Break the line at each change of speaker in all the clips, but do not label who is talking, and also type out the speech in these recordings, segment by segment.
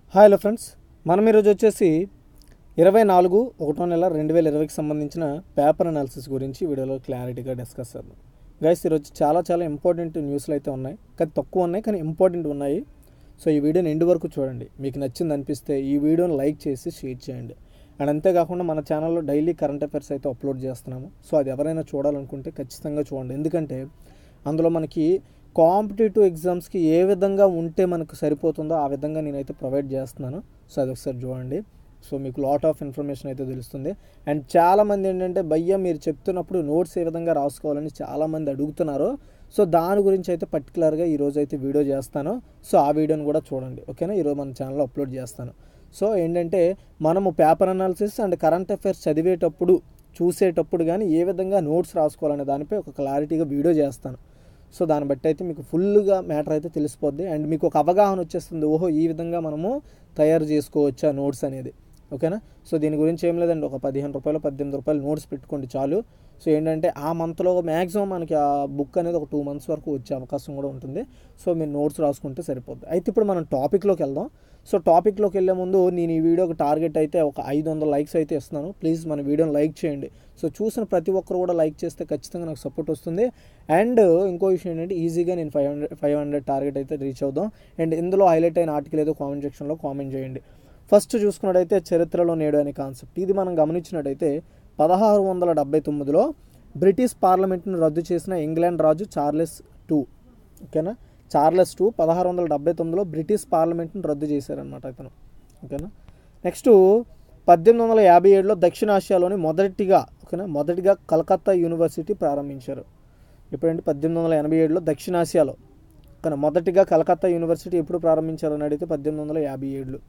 hi hello friends మనం ఈరోజు వచ్చేసి ఇరవై నాలుగు ఒకటో నెల రెండు వేల ఇరవైకి సంబంధించిన పేపర్ అనాలిసిస్ గురించి వీడియోలో క్లారిటీగా డిస్కస్ చేద్దాం గైస్ ఈరోజు చాలా చాలా ఇంపార్టెంట్ న్యూస్లు అయితే ఉన్నాయి కానీ తక్కువ ఉన్నాయి కానీ ఇంపార్టెంట్ ఉన్నాయి సో ఈ వీడియోని ఎండు వరకు చూడండి మీకు నచ్చింది అనిపిస్తే ఈ వీడియోని లైక్ చేసి షేర్ చేయండి అండ్ అంతేకాకుండా మన ఛానల్లో డైలీ కరెంట్ అఫైర్స్ అయితే అప్లోడ్ చేస్తున్నాము సో అది ఎవరైనా చూడాలనుకుంటే ఖచ్చితంగా చూడండి ఎందుకంటే అందులో మనకి కాంపిటేటివ్ ఎగ్జామ్స్కి ఏ విధంగా ఉంటే మనకు సరిపోతుందో ఆ విధంగా నేనైతే ప్రొవైడ్ చేస్తున్నాను సో అది ఒకసారి చూడండి సో మీకు లాట్ ఆఫ్ ఇన్ఫర్మేషన్ అయితే తెలుస్తుంది అండ్ చాలామంది ఏంటంటే భయ్య మీరు చెప్తున్నప్పుడు నోట్స్ ఏ విధంగా రాసుకోవాలని చాలామంది అడుగుతున్నారు సో దాని గురించి అయితే పర్టికులర్గా ఈరోజు అయితే వీడియో చేస్తాను సో ఆ వీడియోని కూడా చూడండి ఓకేనా ఈరోజు మన ఛానల్లో అప్లోడ్ చేస్తాను సో ఏంటంటే మనము paper analysis and current affairs చదివేటప్పుడు చూసేటప్పుడు కానీ ఏ విధంగా నోట్స్ రాసుకోవాలనే దానిపై ఒక క్లారిటీగా వీడియో చేస్తాను సో దాన్ని బట్టి అయితే మీకు ఫుల్గా మ్యాటర్ అయితే తెలిసిపోద్ది అండ్ మీకు ఒక అవగాహన వచ్చేస్తుంది ఓహో ఈ విధంగా మనము తయారు చేసుకోవచ్చా నోట్స్ అనేది ఓకేనా సో దీని గురించి ఏం లేదండి ఒక పదిహేను రూపాయలు పద్దెనిమిది రూపాయలు నోట్స్ పెట్టుకోండి చాలు సో ఏంటంటే ఆ మంత్లో మ్యాక్సిమం మనకి ఆ బుక్ అనేది ఒక టూ మంత్స్ వరకు వచ్చే అవకాశం కూడా ఉంటుంది సో మీరు నోట్స్ రాసుకుంటే సరిపోద్ది అయితే ఇప్పుడు మనం టాపిక్లోకి వెళ్దాం సో టాపిక్లోకి వెళ్ళే ముందు నేను ఈ వీడియోకి టార్గెట్ అయితే ఒక ఐదు వందల లైక్స్ అయితే ఇస్తున్నాను ప్లీజ్ మన వీడియోని లైక్ చేయండి సో చూసిన ప్రతి ఒక్కరు కూడా లైక్ చేస్తే ఖచ్చితంగా నాకు సపోర్ట్ వస్తుంది అండ్ ఇంకో విషయం ఏంటంటే ఈజీగా నేను five hundred five hundred target అయితే రీచ్ అవుదాం అండ్ ఇందులో హైలైట్ అయిన ఆర్టికల్ ఏదో కామెంట్ సెక్షన్లో కామెంట్ చేయండి ఫస్ట్ చూసుకున్నట్టయితే చరిత్రలో నేడు అనే కాన్సెప్ట్ ఇది మనం గమనించినట్టయితే పదహారు వందల డెబ్బై తొమ్మిదిలో బ్రిటిష్ పార్లమెంట్ను రద్దు చేసిన ఇంగ్లాండ్ రాజు చార్లెస్ టూ ఓకేనా చార్లెస్ టూ పదహారు వందల డెబ్బై తొమ్మిదిలో బ్రిటిష్ పార్లమెంట్ను రద్దు చేశారనమాట ఇతను ఓకేనా నెక్స్ట్ పద్దెనిమిది వందల యాభై ఏడులో దక్షిణాసియాలోని మొదటిగా ఓకేనా మొదటిగా కలకత్తా యూనివర్సిటీ ప్రారంభించారు ఎప్పుడంటే పద్దెనిమిది వందల ఎనభై ఏడులో దక్షిణాసియాలో కానీ మొదటిగా కలకత్తా యూనివర్సిటీ ఎప్పుడు ప్రారంభించారని అడిగితే పద్దెనిమిది వందల యాభై ఏడులో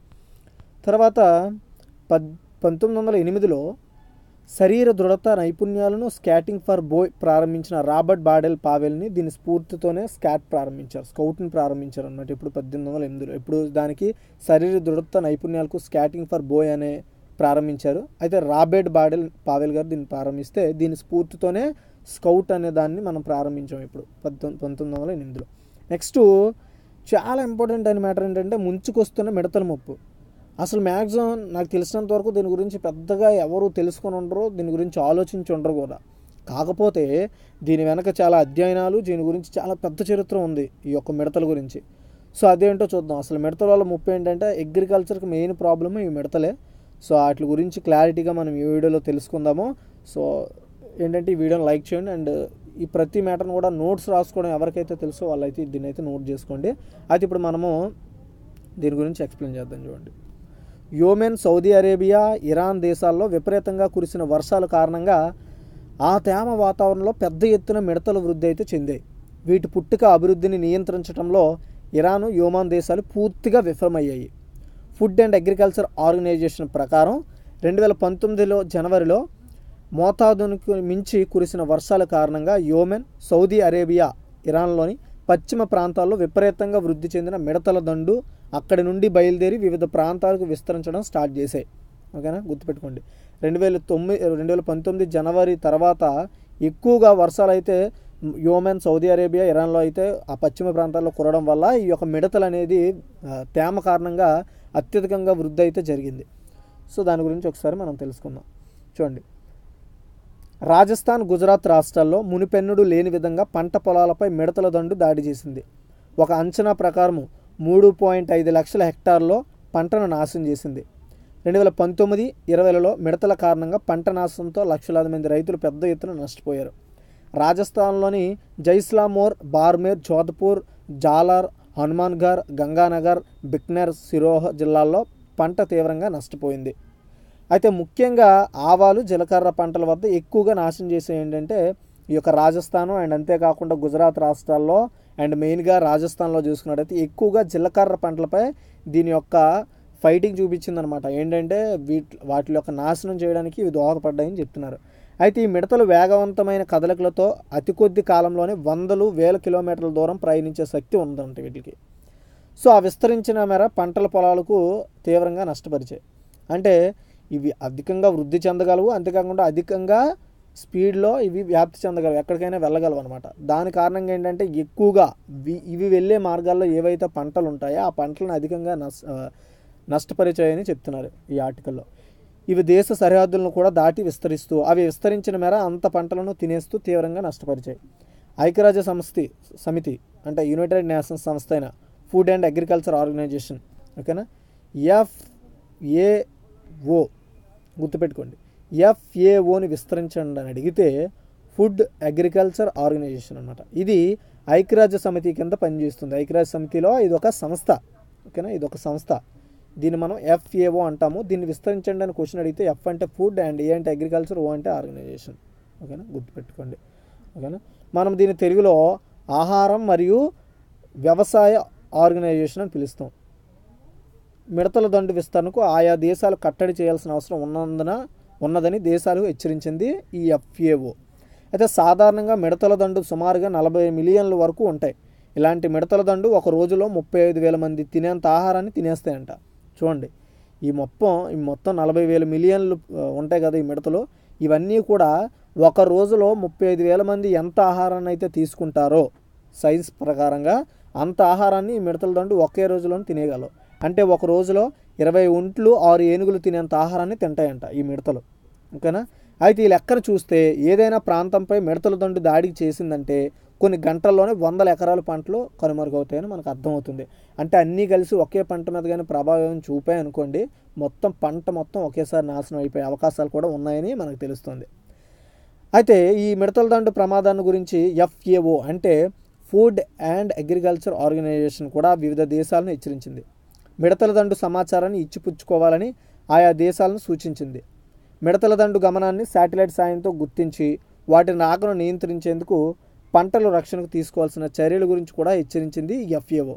తర్వాత పద్ పంతొమ్మిది వందల ఎనిమిదిలో శరీర దృఢత నైపుణ్యాలను స్కాటింగ్ ఫర్ బోయ్ ప్రారంభించిన రాబర్ట్ బాడెల్ పావెల్ని దీని స్ఫూర్తితోనే స్కాట్ ప్రారంభించారు స్కౌట్ని ప్రారంభించారు అనమాట ఇప్పుడు పద్దెనిమిది వందల ఎనిమిదిలో ఇప్పుడు దానికి శరీర దృఢత నైపుణ్యాలకు స్కాటింగ్ ఫర్ బోయ్ అనే ప్రారంభించారు అయితే రాబర్ట్ బాడెల్ పావెల్ గారు దీన్ని ప్రారంభిస్తే దీని స్ఫూర్తితోనే స్కౌట్ అనే దాన్ని మనం ప్రారంభించాం ఇప్పుడు పద్దెనిమిది పంతొమ్మిది వందల ఎనిమిదిలో నెక్స్ట్ చాలా ఇంపార్టెంట్ అయిన మ్యాటర్ ఏంటంటే ముంచుకొస్తున్న మిడతల ముప్పు అసలు మ్యాక్సిమం నాకు తెలిసినంత వరకు దీని గురించి పెద్దగా ఎవరు తెలుసుకొని ఉండరు దీని గురించి ఆలోచించి ఉండరు కూడా కాకపోతే దీని వెనక చాలా అధ్యయనాలు దీని గురించి చాలా పెద్ద చరిత్ర ఉంది ఈ యొక్క మిడతల గురించి సో అదేంటో చూద్దాం అసలు మిడతల వల్ల ముప్పు ఏంటంటే అగ్రికల్చర్కి మెయిన్ ప్రాబ్లమ్ ఈ మిడతలే సో వాటి గురించి క్లారిటీగా మనం ఈ వీడియోలో తెలుసుకుందాము సో ఏంటంటే ఈ వీడియోని లైక్ చేయండి అండ్ ఈ ప్రతి మ్యాటర్ని కూడా నోట్స్ రాసుకోవడం ఎవరికైతే తెలుసో వాళ్ళైతే దీన్ని అయితే నోట్ చేసుకోండి అయితే ఇప్పుడు మనము దీని గురించి ఎక్స్ప్లెయిన్ చేద్దాం చూడండి యోమెన్ సౌదీ అరేబియా ఇరాన్ దేశాల్లో విపరీతంగా కురిసిన వర్షాల కారణంగా ఆ తేమ వాతావరణంలో పెద్ద ఎత్తున మిడతల వృద్ధి అయితే చెందాయి వీటి పుట్టుక అభివృద్ధిని నియంత్రించడంలో ఇరాను యోమాన్ దేశాలు పూర్తిగా విఫలమయ్యాయి ఫుడ్ అండ్ అగ్రికల్చర్ ఆర్గనైజేషన్ ప్రకారం రెండు వేల పంతొమ్మిదిలో జనవరిలో మోతాదునికి మించి కురిసిన వర్షాల కారణంగా యోమెన్ సౌదీ అరేబియా ఇరాన్లోని పశ్చిమ ప్రాంతాల్లో విపరీతంగా వృద్ధి చెందిన మిడతల దండు అక్కడి నుండి బయలుదేరి వివిధ ప్రాంతాలకు విస్తరించడం స్టార్ట్ చేశాయి ఓకేనా గుర్తుపెట్టుకోండి రెండు వేల తొమ్మిది రెండు వేల పంతొమ్మిది జనవరి తర్వాత ఎక్కువగా వర్షాలు అయితే యోమెన్ సౌదీ అరేబియా ఇరాన్లో అయితే ఆ పశ్చిమ ప్రాంతాల్లో కురడం వల్ల ఈ యొక్క మిడతలు అనేది ఆ, తేమ కారణంగా అత్యధికంగా వృద్ధి అయితే జరిగింది సో దాని గురించి ఒకసారి మనం తెలుసుకుందాం చూడండి రాజస్థాన్ గుజరాత్ రాష్ట్రాల్లో మునిపెన్నుడు లేని విధంగా పంట పొలాలపై మిడతల దండు దాడి చేసింది ఒక అంచనా ప్రకారము మూడు పాయింట్ ఐదు లక్షల హెక్టార్లో పంటను నాశనం చేసింది రెండు వేల పంతొమ్మిది ఇరవైలలో మిడతల కారణంగా పంట నాశనంతో లక్షలాది మంది రైతులు పెద్ద ఎత్తున నష్టపోయారు రాజస్థాన్లోని జైస్లామోర్ బార్మేర్ జోధ్పూర్ జాలార్ హనుమాన్ఘర్ గంగానగర్ బిక్నర్ సిరోహ్ జిల్లాల్లో పంట తీవ్రంగా నష్టపోయింది అయితే ముఖ్యంగా ఆవాలు జీలకర్ర పంటల వద్ద ఎక్కువగా నాశనం చేసే ఏంటంటే ఈ యొక్క రాజస్థాన్ అండ్ అంతేకాకుండా గుజరాత్ రాష్ట్రాల్లో అండ్ మెయిన్గా రాజస్థాన్లో చూసుకున్నట్టయితే ఎక్కువగా జీలకర్ర పంటలపై దీని యొక్క ఫైటింగ్ చూపించిందనమాట ఏంటంటే వీటి వాటి యొక్క నాశనం చేయడానికి ఇవి దోహదపడ్డాయని చెప్తున్నారు అయితే ఈ మిడతలు వేగవంతమైన కదలికలతో అతి కొద్ది కాలంలోనే వందలు వేల కిలోమీటర్ల దూరం ప్రయాణించే శక్తి ఉందంట వీటికి సో ఆ విస్తరించిన మేర పంటల పొలాలకు తీవ్రంగా నష్టపరిచాయి అంటే ఇవి అధికంగా వృద్ధి చెందగలవు అంతేకాకుండా అధికంగా స్పీడ్లో ఇవి వ్యాప్తి చెందగలవు ఎక్కడికైనా వెళ్ళగలవు అనమాట దాని కారణంగా ఏంటంటే ఎక్కువగా వి- ఇవి వెళ్ళే మార్గాల్లో ఏవైతే పంటలు ఉంటాయో ఆ పంటలను అధికంగా నస్ ఆ, నష్టపరిచాయని చెప్తున్నారు ఈ ఆర్టికల్లో ఇవి దేశ సరిహద్దులను కూడా దాటి విస్తరిస్తూ అవి విస్తరించిన మేర అంత పంటలను తినేస్తూ తీవ్రంగా నష్టపరిచాయి ఐక్యరాజ్య సంస్థి సమితి అంటే యునైటెడ్ నేషన్స్ సంస్థ అయిన ఫుడ్ అండ్ అగ్రికల్చర్ ఆర్గనైజేషన్ ఓకేనా ఎఫ్ఏఓ గుర్తుపెట్టుకోండి ఎఫ్ఏఓని విస్తరించండి అని అడిగితే ఫుడ్ అగ్రికల్చర్ ఆర్గనైజేషన్ అనమాట ఇది ఐక్యరాజ్య సమితి కింద పనిచేస్తుంది ఐక్యరాజ్య సమితిలో ఇది ఒక సంస్థ ఓకేనా ఇది ఒక సంస్థ దీన్ని మనం ఎఫ్ఏఓ అంటాము దీన్ని విస్తరించండి అని క్వశ్చన్ అడిగితే ఎఫ్ అంటే ఫుడ్ అండ్ ఏ అంటే అగ్రికల్చర్ ఓ అంటే ఆర్గనైజేషన్ ఓకేనా గుర్తుపెట్టుకోండి ఓకేనా మనం దీన్ని తెలుగులో ఆహారం మరియు వ్యవసాయ ఆర్గనైజేషన్ అని పిలుస్తాం మిడతల దండు విస్తరణకు ఆయా దేశాలు కట్టడి చేయాల్సిన అవసరం ఉన్నందున ఉన్నదని దేశాలు హెచ్చరించింది ఈ ఎఫ్ఏఓ అయితే సాధారణంగా మిడతల దండు సుమారుగా నలభై మిలియన్ల వరకు ఉంటాయి ఇలాంటి మిడతల దండు ఒక రోజులో ముప్పై ఐదు వేల మంది తినేంత ఆహారాన్ని తినేస్తాయంట చూడండి ఈ మొత్తం ఈ మొత్తం నలభై వేల మిలియన్లు ఆ, ఉంటాయి కదా ఈ మిడతలు ఇవన్నీ కూడా ఒక రోజులో ముప్పై ఐదు వేల మంది ఎంత ఆహారాన్ని అయితే తీసుకుంటారో సైజ్ ప్రకారంగా అంత ఆహారాన్ని ఈ మిడతల దండు ఒకే రోజులోనే తినేయగలవు అంటే ఒక రోజులో ఇరవై ఒంట్లు ఆరు ఏనుగులు తినేంత ఆహారాన్ని తింటాయంట ఈ మిడతలు ఓకేనా అయితే ఈ లెక్కను చూస్తే ఏదైనా ప్రాంతంపై మిడతల దండు దాడికి చేసిందంటే కొన్ని గంటల్లోనే వందల ఎకరాల పంటలు కనుమరుగవుతాయని మనకు అర్థమవుతుంది అంటే అన్నీ కలిసి ఒకే పంట మీద కానీ ప్రభావం చూపాయి అనుకోండి మొత్తం పంట మొత్తం ఒకేసారి నాశనం అయిపోయే అవకాశాలు కూడా ఉన్నాయని మనకు తెలుస్తుంది అయితే ఈ మిడతల దండు ప్రమాదాన్ని గురించి ఎఫ్ఏఓ అంటే ఫుడ్ అండ్ అగ్రికల్చర్ ఆర్గనైజేషన్ కూడా వివిధ దేశాలను హెచ్చరించింది మిడతల దండు సమాచారాన్ని ఇచ్చిపుచ్చుకోవాలని ఆయా దేశాలను సూచించింది మిడతల దండు గమనాన్ని శాటిలైట్ సాయంతో గుర్తించి వాటి రాకను నియంత్రించేందుకు పంటల రక్షణకు తీసుకోవాల్సిన చర్యల గురించి కూడా హెచ్చరించింది ఎఫ్ఏఓ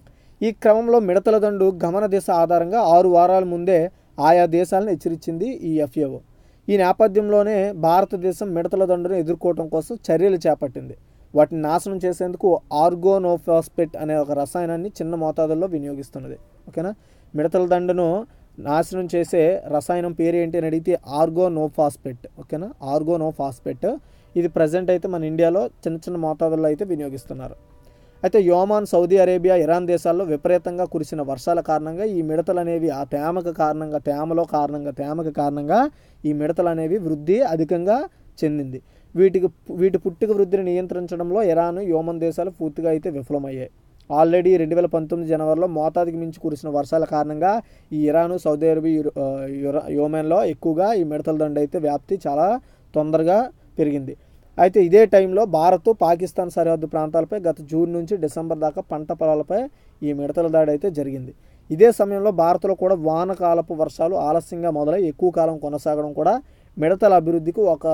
ఈ క్రమంలో మిడతల దండు గమన దిశ ఆధారంగా ఆరు వారాల ముందే ఆయా దేశాలను హెచ్చరించింది ఈ ఎఫ్ఏఓ ఈ నేపథ్యంలోనే భారతదేశం మిడతల దండును ఎదుర్కోవడం కోసం చర్యలు చేపట్టింది వాటిని నాశనం చేసేందుకు ఆర్గోనోఫాస్పెట్ అనే ఒక రసాయనాన్ని చిన్న మోతాదుల్లో వినియోగిస్తున్నది ఓకేనా మిడతల దండును నాశనం చేసే రసాయనం పేరు ఏంటి అని అడిగితే ఆర్గోనోఫాస్పెట్ ఓకేనా ఆర్గోనోఫాస్పెట్ ఇది ప్రజెంట్ అయితే మన ఇండియాలో చిన్న చిన్న మోతాదుల్లో అయితే వినియోగిస్తున్నారు అయితే యోమాన్ సౌదీ అరేబియా ఇరాన్ దేశాల్లో విపరీతంగా కురిసిన వర్షాల కారణంగా ఈ మిడతలు అనేవి ఆ తేమకు కారణంగా తేమలో కారణంగా తేమకు కారణంగా ఈ మిడతలు అనేవి వృద్ధి అధికంగా చెందింది వీటికి వీటి పుట్టుక వృద్ధిని నియంత్రించడంలో ఇరాన్ యోమన్ దేశాలు పూర్తిగా అయితే విఫలమయ్యాయి ఆల్రెడీ రెండు వేల పంతొమ్మిది జనవరిలో మోతాదుకి మించి కురిసిన వర్షాల కారణంగా ఈ ఇరాను సౌదీ అరేబియా యుర- ఆ, యుర- యోమెన్లో ఎక్కువగా ఈ మిడతల దండ అయితే వ్యాప్తి చాలా తొందరగా పెరిగింది అయితే ఇదే టైంలో భారత్ పాకిస్తాన్ సరిహద్దు ప్రాంతాలపై గత జూన్ నుంచి డిసెంబర్ దాకా పంట పొలాలపై ఈ మిడతల దాడి అయితే జరిగింది ఇదే సమయంలో భారత్లో కూడా వానకాలపు వర్షాలు ఆలస్యంగా మొదలై ఎక్కువ కాలం కొనసాగడం కూడా మిడతల అభివృద్ధికి ఒక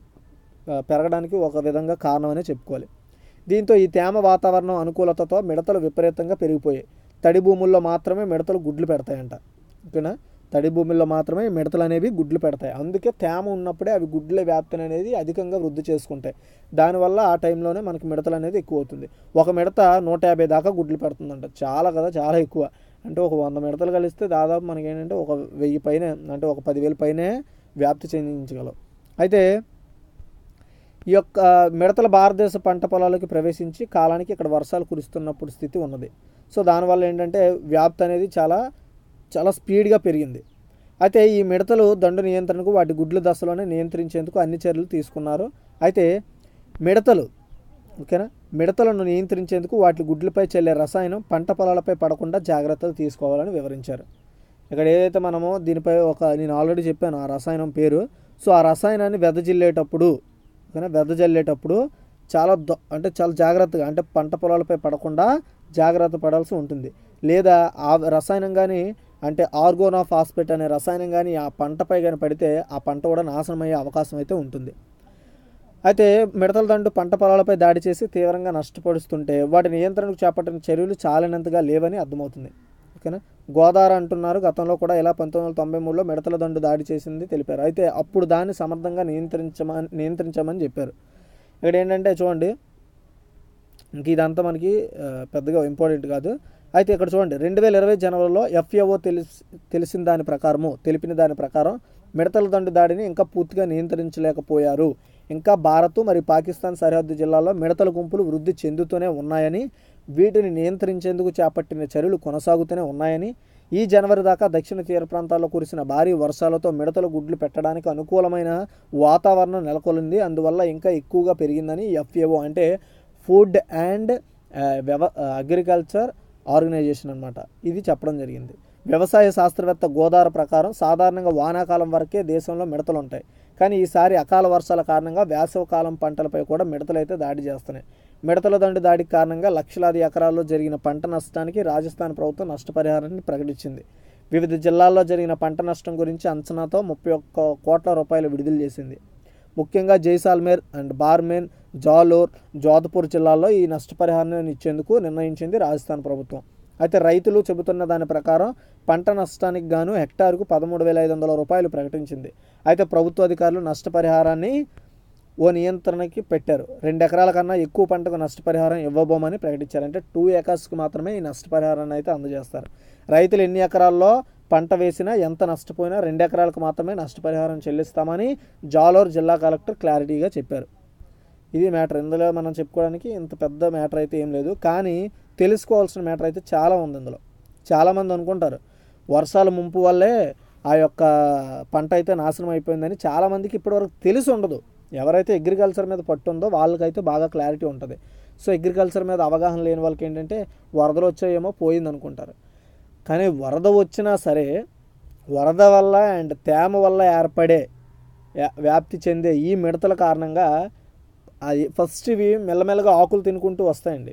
ఆ, పెరగడానికి ఒక విధంగా కారణమనే చెప్పుకోవాలి దీంతో ఈ తేమ వాతావరణం అనుకూలతతో మిడతలు విపరీతంగా పెరిగిపోయాయి తడి భూముల్లో మాత్రమే మిడతలు గుడ్లు పెడతాయంట ఓకేనా తడి భూముల్లో మాత్రమే ఈ మిడతలు అనేవి గుడ్లు పెడతాయి అందుకే తేమ ఉన్నప్పుడే అవి గుడ్ల వ్యాప్తిని అనేది అధికంగా వృద్ధి చేసుకుంటాయి దానివల్ల ఆ టైంలోనే మనకి మిడతలు అనేది ఎక్కువ అవుతుంది ఒక మిడత నూట యాభై దాకా గుడ్లు పెడుతుందంట చాలా కదా చాలా ఎక్కువ అంటే ఒక వంద మిడతలు కలిస్తే దాదాపు మనకి ఏంటంటే ఒక వెయ్యి పైన అంటే ఒక పదివేల పైనే వ్యాప్తి చెందించగలం అయితే ఈ యొక్క మిడతల భారతదేశ పంట పొలాలకు ప్రవేశించి కాలానికి ఇక్కడ వర్షాలు కురుస్తున్నప్పుడు స్థితి ఉన్నది సో దానివల్ల ఏంటంటే వ్యాప్తి అనేది చాలా చాలా స్పీడ్గా పెరిగింది అయితే ఈ మిడతలు దండు నియంత్రణకు వాటి గుడ్ల దశలోనే నియంత్రించేందుకు అన్ని చర్యలు తీసుకున్నారు అయితే మిడతలు ఓకేనా మిడతలను నియంత్రించేందుకు వాటి గుడ్లపై చెల్లే రసాయనం పంట పొలాలపై పడకుండా జాగ్రత్తలు తీసుకోవాలని వివరించారు ఇక్కడ ఏదైతే మనము దీనిపై ఒక నేను ఆల్రెడీ చెప్పాను ఆ రసాయనం పేరు సో ఆ రసాయనాన్ని వెదజిల్లేటప్పుడు ఓకేనా వెదజల్లేటప్పుడు చాలా దొ- అంటే చాలా జాగ్రత్తగా అంటే పంట పొలాలపై పడకుండా జాగ్రత్త పడాల్సి ఉంటుంది లేదా ఆ రసాయనం కానీ అంటే ఆర్గోనా ఫాస్ఫేట్ అనే రసాయనం కానీ ఆ పంటపై కానీ పడితే ఆ పంట కూడా నాశనం అయ్యే అవకాశం అయితే ఉంటుంది అయితే మిడతల దండు పంట పొలాలపై దాడి చేసి తీవ్రంగా నష్టపరుస్తుంటే వాటి నియంత్రణకు చేపట్టిన చర్యలు చాలినంతగా లేవని అర్థమవుతుంది ఓకేనా గోదావరి అంటున్నారు గతంలో కూడా ఇలా పంతొమ్మిది వందల తొంభై మూడులో మిడతల దండు దాడి చేసింది తెలిపారు అయితే అప్పుడు దాన్ని సమర్థంగా నియంత్రించమని నియంత్రించామని చెప్పారు ఇక్కడ ఏంటంటే చూడండి ఇంక ఇదంతా మనకి ఆ, పెద్దగా ఇంపార్టెంట్ కాదు అయితే ఇక్కడ చూడండి రెండు వేల ఇరవై జనవరిలో ఎఫ్ఏఓ తెలిసి తెలిసిన దాని ప్రకారము తెలిపిన దాని ప్రకారం మిడతల దండు దాడిని ఇంకా పూర్తిగా నియంత్రించలేకపోయారు ఇంకా భారత్ మరియు పాకిస్తాన్ సరిహద్దు జిల్లాల్లో మిడతల గుంపులు వృద్ధి చెందుతూనే ఉన్నాయని వీటిని నియంత్రించేందుకు చేపట్టిన చర్యలు కొనసాగుతూనే ఉన్నాయని ఈ జనవరి దాకా దక్షిణ తీర ప్రాంతాల్లో కురిసిన భారీ వర్షాలతో మిడతలు గుడ్లు పెట్టడానికి అనుకూలమైన వాతావరణం నెలకొలింది అందువల్ల ఇంకా ఎక్కువగా పెరిగిందని ఎఫ్ఏఓ అంటే ఫుడ్ అండ్ వ్యవ అగ్రికల్చర్ ఆర్గనైజేషన్ అనమాట ఇది చెప్పడం జరిగింది వ్యవసాయ శాస్త్రవేత్త గోదావరి ప్రకారం సాధారణంగా వానాకాలం వరకే దేశంలో మిడతలు ఉంటాయి కానీ ఈసారి అకాల వర్షాల కారణంగా వేసవకాలం పంటలపై కూడా మిడతలు అయితే దాడి చేస్తున్నాయి మిడతల దండు దాడికి కారణంగా లక్షలాది ఎకరాల్లో జరిగిన పంట నష్టానికి రాజస్థాన్ ప్రభుత్వం నష్టపరిహారాన్ని ప్రకటించింది వివిధ జిల్లాల్లో జరిగిన పంట నష్టం గురించి అంచనాతో ముప్పై ఒక్క కోట్ల రూపాయలు విడుదల చేసింది ముఖ్యంగా జైసాల్మేర్ అండ్ బార్మేన్ జాలోర్ జోధ్పూర్ జిల్లాల్లో ఈ నష్టపరిహారాన్ని ఇచ్చేందుకు నిర్ణయించింది రాజస్థాన్ ప్రభుత్వం అయితే రైతులు చెబుతున్న దాని ప్రకారం పంట నష్టానికి గాను హెక్టార్కు పదమూడు వేల ఐదు వందల రూపాయలు ప్రకటించింది అయితే ప్రభుత్వ అధికారులు నష్టపరిహారాన్ని ఓ నియంత్రణకి పెట్టారు రెండు ఎకరాల కన్నా ఎక్కువ పంటకు నష్టపరిహారం ఇవ్వబోమని ప్రకటించారు అంటే టూ ఎకర్స్కి మాత్రమే ఈ నష్టపరిహారాన్ని అయితే అందజేస్తారు రైతులు ఎన్ని ఎకరాల్లో పంట వేసినా ఎంత నష్టపోయినా రెండు ఎకరాలకు మాత్రమే నష్టపరిహారం చెల్లిస్తామని జాలోర్ జిల్లా కలెక్టర్ క్లారిటీగా చెప్పారు ఇది మ్యాటర్ ఇందులో మనం చెప్పుకోవడానికి ఇంత పెద్ద మ్యాటర్ అయితే ఏం లేదు కానీ తెలుసుకోవాల్సిన మ్యాటర్ అయితే చాలా ఉంది ఇందులో చాలామంది అనుకుంటారు వర్షాల ముంపు వల్లే ఆ యొక్క పంట అయితే నాశనం అయిపోయిందని చాలామందికి ఇప్పటివరకు తెలిసి ఉండదు ఎవరైతే అగ్రికల్చర్ మీద పట్టు ఉందో వాళ్ళకైతే బాగా క్లారిటీ ఉంటుంది సో అగ్రికల్చర్ మీద అవగాహన లేని వాళ్ళకి ఏంటంటే వరదలు వచ్చాయేమో పోయింది అనుకుంటారు కానీ వరద వచ్చినా సరే వరద వల్ల అండ్ తేమ వల్ల ఏర్పడే వ్యా- వ్యాప్తి చెందే ఈ మిడతల కారణంగా అది ఫస్ట్ ఇవి మెల్లమెల్లగా ఆకులు తినుకుంటూ వస్తాయండి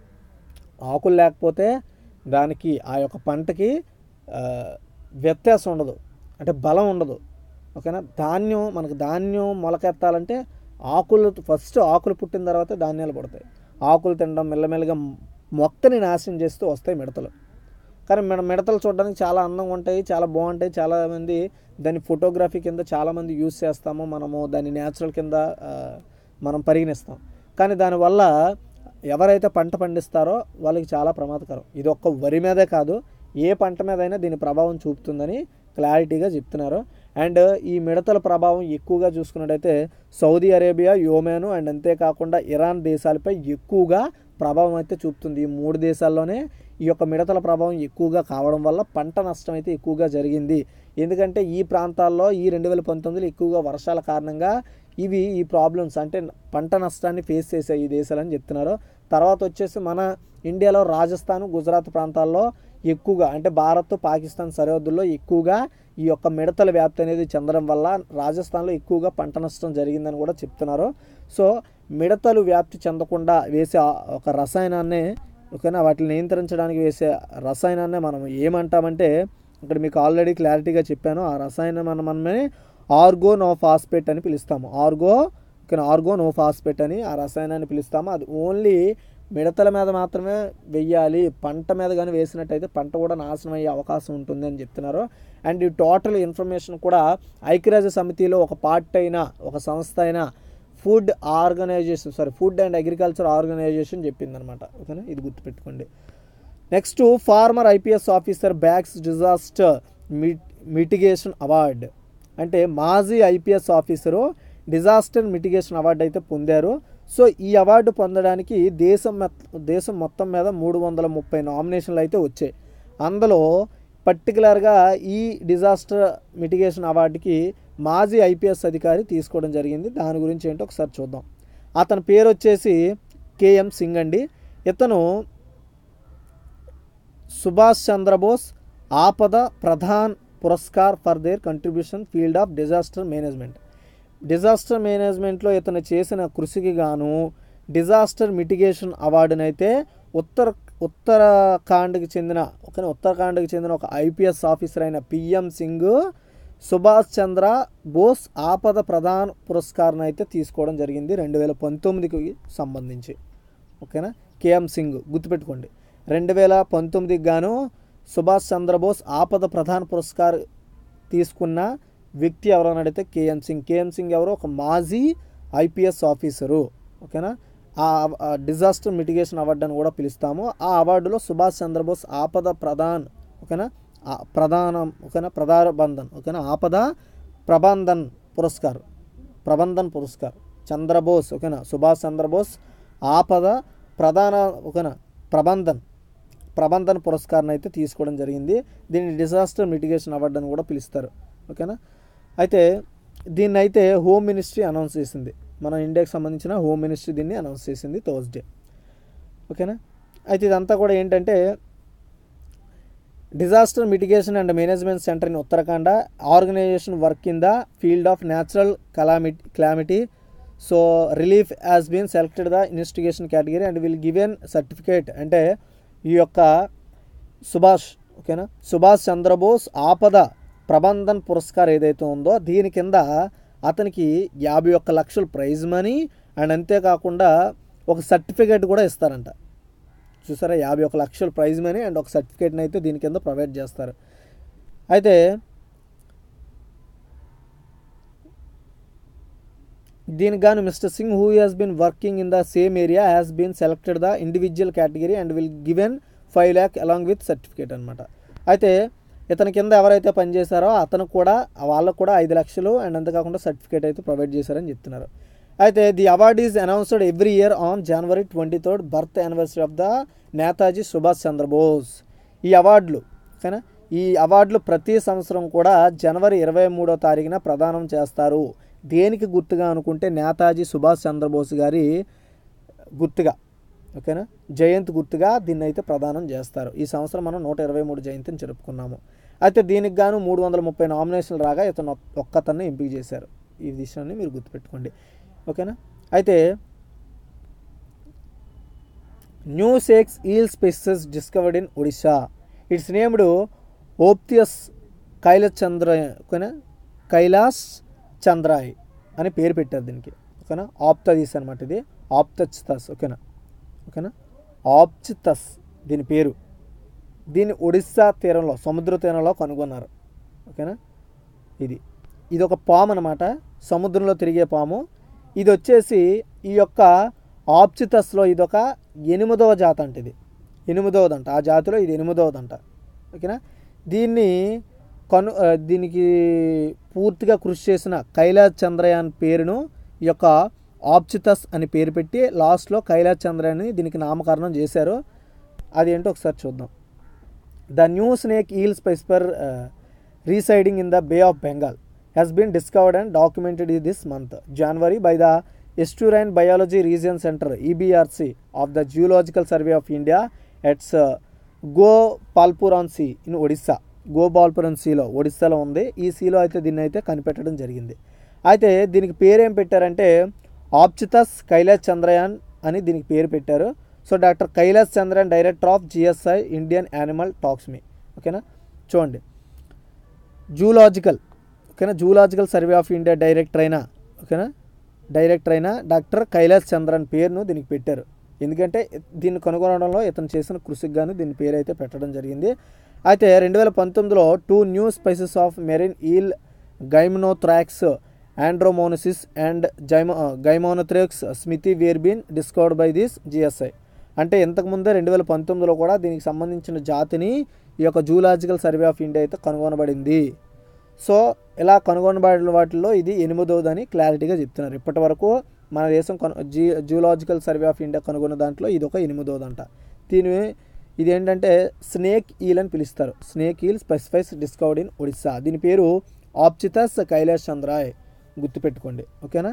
ఆకులు లేకపోతే దానికి ఆ యొక్క పంటకి ఆ, వ్యత్యాసం ఉండదు అంటే బలం ఉండదు ఓకేనా ధాన్యం మనకు ధాన్యం మొలకెత్తాలంటే ఆకులు ఫస్ట్ ఆకులు పుట్టిన తర్వాత ధాన్యాలు పడతాయి ఆకులు తినడం మెల్లమెల్లగా మొక్కని నాశనం చేస్తూ వస్తాయి మిడతలు కానీ మన మిడతలు చూడడానికి చాలా అందంగా ఉంటాయి చాలా బాగుంటాయి చాలామంది దాన్ని ఫోటోగ్రఫీ కింద చాలామంది యూస్ చేస్తాము మనము దాన్ని న్యాచురల్ కింద ఆ, మనం పరిగణిస్తాం కానీ దానివల్ల ఎవరైతే పంట పండిస్తారో వాళ్ళకి చాలా ప్రమాదకరం ఇది ఒక్క వరి మీదే కాదు ఏ పంట మీదైనా దీని ప్రభావం చూపుతుందని క్లారిటీగా చెప్తున్నారు అండ్ ఈ మిడతల ప్రభావం ఎక్కువగా చూసుకున్నట్టయితే సౌదీ అరేబియా యోమేను అండ్ అంతేకాకుండా ఇరాన్ దేశాలపై ఎక్కువగా ప్రభావం అయితే చూపుతుంది ఈ మూడు దేశాల్లోనే ఈ యొక్క మిడతల ప్రభావం ఎక్కువగా కావడం వల్ల పంట నష్టం అయితే ఎక్కువగా జరిగింది ఎందుకంటే ఈ ప్రాంతాల్లో ఈ రెండు వేల పంతొమ్మిదిలో ఎక్కువగా వర్షాల కారణంగా ఇవి ఈ ప్రాబ్లమ్స్ అంటే పంట నష్టాన్ని ఫేస్ చేసాయి ఈ దేశాలని చెప్తున్నారు తర్వాత వచ్చేసి మన ఇండియాలో రాజస్థాన్ గుజరాత్ ప్రాంతాల్లో ఎక్కువగా అంటే భారత్ పాకిస్తాన్ సరిహద్దుల్లో ఎక్కువగా ఈ యొక్క మిడతల వ్యాప్తి అనేది చెందడం వల్ల రాజస్థాన్లో ఎక్కువగా పంట నష్టం జరిగిందని కూడా చెప్తున్నారు సో మిడతలు వ్యాప్తి చెందకుండా వేసే ఆ ఒక రసాయనాన్ని ఓకేనా వాటిని నియంత్రించడానికి వేసే రసాయనాన్ని మనం ఏమంటామంటే ఇక్కడ మీకు ఆల్రెడీ క్లారిటీగా చెప్పాను ఆ రసాయనం మనం మనమే ఆర్గో నో ఫాస్ఫేట్ అని పిలుస్తాము ఆర్గో ఓకేనా ఆర్గో నో ఫాస్ఫేట్ అని ఆ రసాయనాన్ని పిలుస్తాము అది ఓన్లీ మిడతల మీద మాత్రమే వెయ్యాలి పంట మీద కానీ వేసినట్టయితే పంట కూడా నాశనం అయ్యే అవకాశం ఉంటుంది అని చెప్తున్నారు అండ్ ఈ టోటల్ ఇన్ఫర్మేషన్ కూడా ఐక్యరాజ్య సమితిలో ఒక పార్ట్ అయిన ఒక సంస్థ అయిన food organisation sorry food and agriculture organisation చెప్పిందనమాట ఓకేనా ఇది గుర్తుపెట్టుకోండి next former IPS officer bags disaster mitigation award అంటే మాజీ IPS officer disaster mitigation award అయితే పొందారు సో ఈ అవార్డు పొందడానికి దేశం మొత్త- దేశం మొత్తం మీద మూడు వందల ముప్పై నామినేషన్లు అయితే వచ్చాయి అందులో పర్టికులర్గా ఈ డిజాస్టర్ మిటిగేషన్ అవార్డుకి మాజీ ఐపీఎస్ అధికారి తీసుకోవడం జరిగింది దాని గురించి ఏంటో ఒకసారి చూద్దాం అతని పేరు వచ్చేసి కేఎం సింగ్ అండి ఇతను సుభాష్ చంద్రబోస్ ఆపద Pradhan Puraskar for their contribution field of disaster management డిజాస్టర్ మేనేజ్మెంట్లో ఇతను చేసిన కృషికి గాను డిజాస్టర్ మిటిగేషన్ అవార్డునైతే ఉత్తర ఉత్తరాఖండ్కి చెందిన ఒక ఉత్తరాఖండ్కి చెందిన ఒక ఐపీఎస్ ఆఫీసర్ అయిన పిఎం సింగ్ సుభాష్ చంద్ర బోస్ ఆపద ప్రధాన్ పురస్కారం అయితే తీసుకోవడం జరిగింది రెండు వేల పంతొమ్మిదికి సంబంధించి ఓకేనా కేఎం సింగ్ గుర్తుపెట్టుకోండి రెండు వేల పంతొమ్మిదికి గాను సుభాష్ చంద్రబోస్ ఆపద ప్రధాన పురస్కార్ తీసుకున్న వ్యక్తి ఎవరైనా అడిగితే కేఎం సింగ్ కేఎం సింగ్ ఎవరో ఒక మాజీ ఐపీఎస్ ఆఫీసరు ఓకేనా ఆ ఆ డిజాస్టర్ మిటిగేషన్ అవార్డు అని కూడా పిలుస్తాము ఆ అవార్డులో సుభాష్ చంద్రబోస్ ఆపద ప్రధాన్ ఓకేనా ఆ ప్రధానం ఓకేనా ప్రధాన బంధన్ ఓకేనా ఆపద ప్రబంధన్ పురస్కార్ ప్రబంధన్ పురస్కార్ చంద్రబోస్ ఓకేనా సుభాష్ చంద్రబోస్ ఆపద ప్రధాన ఓకేనా ప్రబంధన్ ప్రబంధన పురస్కారం అయితే తీసుకోవడం జరిగింది దీన్ని డిజాస్టర్ మిటిగేషన్ అవార్డు అని కూడా పిలుస్తారు ఓకేనా అయితే దీన్ని అయితే హోమ్ మినిస్ట్రీ అనౌన్స్ చేసింది మన ఇండియాకి సంబంధించిన హోమ్ మినిస్ట్రీ దీన్ని అనౌన్స్ చేసింది థర్స్డే ఓకేనా అయితే ఇదంతా కూడా ఏంటంటే disaster mitigation and management centre in Uttarakhand organisation work in the field of natural calamity calamity so relief has been selected the investigation category and will given certificate అంటే ఈ యొక్క సుభాష్ ఓకేనా సుభాష్ చంద్రబోస్ ఆపద ప్రబంధన్ పురస్కార్ ఏదైతే ఉందో దీని కింద అతనికి యాభై ఒక్క లక్షల ప్రైజ్ మనీ అండ్ అంతేకాకుండా ఒక సర్టిఫికేట్ కూడా ఇస్తారంట చూసారా యాభై ఒక లక్షల ప్రైజ్ మనీ అండ్ ఒక సర్టిఫికేట్ని అయితే దీని కింద ప్రొవైడ్ చేస్తారు అయితే దీనికి గాను mister Singh who has been working in the same area has been selected the individual category and will given five lakh along with certificate అనమాట అయితే ఇతని కింద ఎవరైతే పనిచేశారో అతను కూడా వాళ్ళకు కూడా ఐదు లక్షలు అండ్ అంతేకాకుండా సర్టిఫికేట్ అయితే ప్రొవైడ్ చేశారని చెప్తున్నారు అయితే the award is announced every year on January twenty third birth anniversary of the Netaji Subhash Chandrabose ఈ అవార్డులు ఓకేనా ఈ అవార్డులు ప్రతి సంవత్సరం కూడా జనవరి ఇరవై మూడో తారీఖున ప్రదానం చేస్తారు దేనికి గుర్తుగా అనుకుంటే నేతాజీ సుభాష్ చంద్రబోస్ గారి గుర్తుగా ఓకేనా జయంతి గుర్తుగా దీన్ని అయితే ప్రదానం చేస్తారు ఈ సంవత్సరం మనం నూట ఇరవై మూడు జయంతిని జరుపుకున్నాము అయితే దీనికి గాను మూడు వందల ముప్పై నామినేషన్లు రాగా ఇతను ఒక్కతన్ని ఎంపిక చేశారు ఈ విషయాన్ని మీరు గుర్తుపెట్టుకోండి ఓకేనా అయితే న్యూ సేక్స్ eel species discovered in Odisha it's named Ophichthus Kailash Chandra ఓకేనా కైలాస్ చంద్రాయ్ అని పేరు పెట్టారు దీనికి ఓకేనా ఆప్తదీస్ అనమాట ఇది ఆప్తచితస్ ఓకేనా ఓకేనా ఆప్చితస్ దీని పేరు దీన్ని ఒడిస్సా తీరంలో సముద్ర తీరంలో కనుగొన్నారు ఓకేనా ఇది ఇది ఒక పాము అనమాట సముద్రంలో తిరిగే పాము ఇది వచ్చేసి ఈ యొక్క ఆప్చితస్లో ఇది ఒక ఎనిమిదవ జాతి అంట ఇది ఎనిమిదవదంట ఆ జాతిలో ఇది ఎనిమిదవదంట ఓకేనా దీన్ని కను ఆ, దీనికి పూర్తిగా కృషి చేసిన కైలాస్ చంద్రయాన్ పేరును ఈ యొక్క ఆప్చితస్ అని పేరు పెట్టి లాస్ట్లో కైలాస్ చంద్రయాన్ అని దీనికి నామకరణం చేశారు అదేంటో ఒకసారి చూద్దాం the new snake eel species residing in the bay of Bengal has been discovered and documented this month January by the estuarine biology region centre EBRC of the geological survey of India its Gopalpur sea in Odisha Gopalpur సీలో ఒడిస్సాలో ఉంది ఈ సీలో అయితే దీన్ని అయితే కనిపెట్టడం జరిగింది అయితే దీనికి పేరు ఏం పెట్టారంటే ఆప్చితస్ కైలాస్ చంద్రయాన్ అని దీనికి పేరు పెట్టారు so doctor Kailash Chandrayan director of GSI Indian animal taxonomy ఓకేనా చూడండి జూలాజికల్ ఓకేనా zoological survey of India director అయినా ఓకేనా డైరెక్టర్ అయిన డాక్టర్ కైలాస్ చంద్రన్ పేరును దీనికి పెట్టారు ఎందుకంటే దీన్ని కనుగొనడంలో ఇతను చేసిన కృషికి గాను దీని పేరు అయితే పెట్టడం జరిగింది అయితే రెండు వేల పంతొమ్మిదిలో two new species of marine eel Gymnothorax andamanensis and జైమో Gymnothorax smithi were been discovered by this GSI అంటే ఇంతకుముందే రెండు వేల పంతొమ్మిదిలో కూడా దీనికి సంబంధించిన జాతిని ఈ యొక్క జూలాజికల్ సర్వే ఆఫ్ ఇండియా అయితే కనుగొనబడింది సో ఇలా కనుగొనబడిన వాటిల్లో ఇది ఎనిమిదవదని క్లారిటీగా చెప్తున్నారు ఇప్పటి వరకు మన దేశం కను జీ జూలాజికల్ సర్వే ఆఫ్ ఇండియా కనుగొన్న దాంట్లో ఇది ఒక ఎనిమిదవదంట దీని ఇది ఏంటంటే స్నేక్ ఈల్ అని పిలుస్తారు snake eel species discovered in Odisha దీని పేరు ఆప్చితస్ కైలాష్ చంద్రాయ్ గుర్తుపెట్టుకోండి ఓకేనా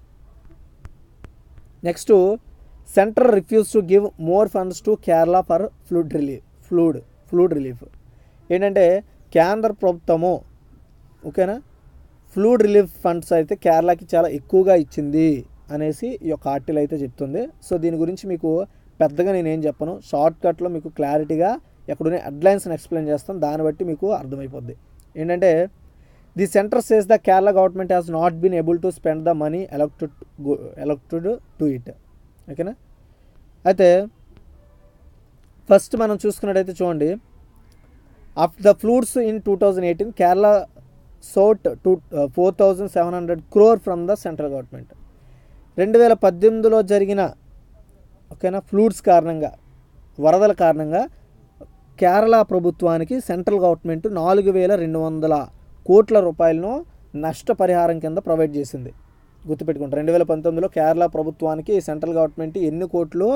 next centre refuse to give more funds to Kerala for flood relief flood flood relief ఏంటంటే కేంద్ర ప్రభుత్వము ఓకేనా ఫ్లూడ్ రిలీఫ్ ఫండ్స్ అయితే కేరళకి చాలా ఎక్కువగా ఇచ్చింది అనేసి ఈ యొక్క ఆర్టికల్ అయితే చెప్తుంది సో దీని గురించి మీకు పెద్దగా నేనేం చెప్పను షార్ట్ కట్లో మీకు క్లారిటీగా ఎక్కడున్న హెడ్లైన్స్ని ఎక్స్ప్లెయిన్ చేస్తాను దాన్ని బట్టి మీకు అర్థమైపోద్ది ఏంటంటే the centre says the Kerala government has not been able to spend the money allotted allotted to it ఓకేనా అయితే ఫస్ట్ మనం చూసుకున్నట్టయితే చూడండి of the floods in two thousand eighteen Kerala sought two four thousand seven hundred crore from the central government రెండు వేల పద్దెనిమిదిలో జరిగిన ఓకేనా ఫ్లూడ్స్ కారణంగా వరదల కారణంగా కేరళ ప్రభుత్వానికి సెంట్రల్ గవర్నమెంట్ నాలుగు వేల రెండు వందల కోట్ల రూపాయలను నష్టపరిహారం కింద ప్రొవైడ్ చేసింది గుర్తుపెట్టుకుంటారు రెండు వేల పంతొమ్మిదిలో కేరళ ప్రభుత్వానికి సెంట్రల్ గవర్నమెంట్ ఎన్ని కోట్లు